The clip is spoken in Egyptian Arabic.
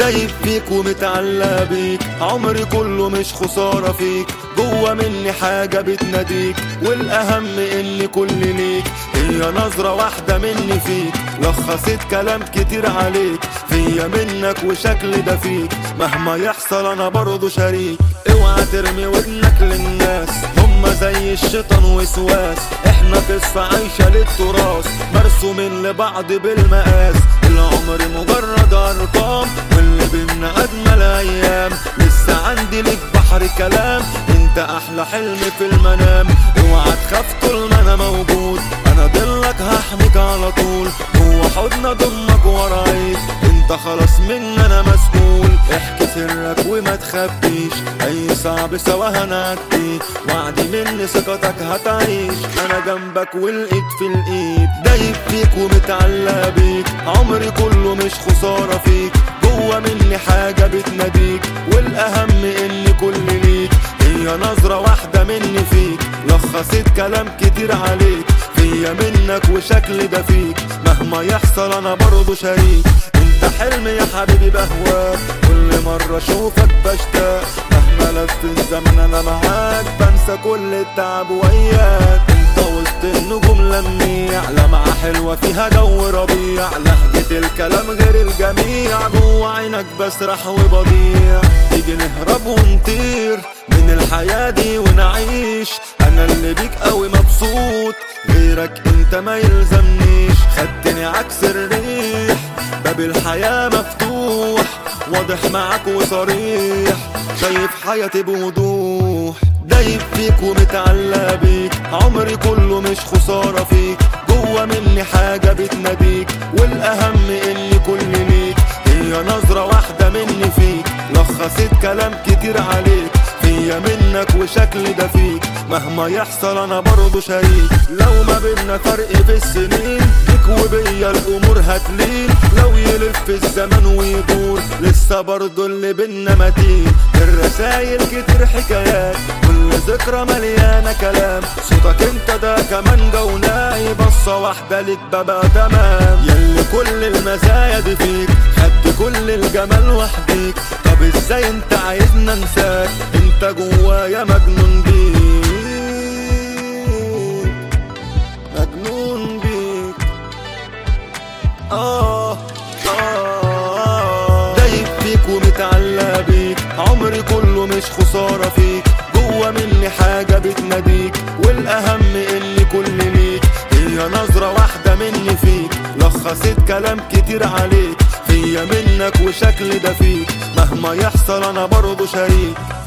دايب فيك ومتعلق بيك عمري كله مش خسارة فيك جوه مني حاجة بتناديك والأهم إني كل ليك هي نظرة واحدة مني فيك لخصت كلام كتير عليك فيا منك وشكل ده فيك مهما يحصل أنا برضه شريك اوعى ترمي ودنك للناس هما زي الشيطان وسواس احنا قصة عايشة للتراث مرسومين لبعض بالمقاس العمر مجرد ارقام واللي بينا اجمل ايام لسه عندي ليك بحر كلام انت احلى حلم في المنام اوعى تخاف طول ما انا موجود انا ضلك هحميك على طول هو حضن ضمك ورايك انت خلاص مني انا مسؤول احكي سرك وما تخبيش اي صعب سوا هنعدي وعدي مني ثقتك هتعيش انا جنبك والايد في الايد دايب فيك ومتعلق بيك عمري كله مش خسارة فيك جوه مني حاجة بتناديك والاهم اني كل ليك هي نظرة واحدة مني فيك لخصت كلام كتير عليك فيا منك وشكل ده فيك مهما يحصل انا برضه شريك انت حلمي يا حبيبي بهواك كل مرة اشوفك بشتاق مهما لف الزمن انا معاك بنسى كل التعب وياك انت وسط النجوم لميع لمعة حلوة فيها جو ربيع لهجة الكلام غير الجميع جوه عينك بسرح وبضيع تيجي نهرب ونطير من الحياة دي ونعيش انا اللي بيك قوي مبسوط غيرك انت ما يلزمنيش خدتني عكس الريح باب الحياة مفتوح واضح معاك وصريح شايف حياتي بوضوح دايب فيك ومتعلق بيك عمري كله مش خسارة فيك جوه مني حاجة بتناديك والأهم إني كل ليك هي نظرة واحدة مني فيك لخصت كلام كتير عليك فيا منك وشكل ده فيك مهما يحصل انا برضه شريك لو ما بينا فرق في السنين بيك وبيا الامور هتلين لو يلف الزمن ويدور لسه برضه اللي بينا متين الرسايل كتير حكايات كل ذكرى مليانه كلام صوتك انت ده كمان جوناي بصه واحده ليك ببقى تمام يلي كل المزايا دي فيك خدت كل الجمال وحديك طب ازاي انت عايزنا انساك انت جوايا مجنون بيك مجنون بيك آه آه دايب فيك ومتعلق بيك عمري كله مش خسارة فيك جوه مني حاجة بتناديك والأهم إني كل ليك هي نظرة واحدة مني فيك لخصت كلام كتير عليك فيا منك وشكل ده فيك مهما يحصل أنا برضه شريك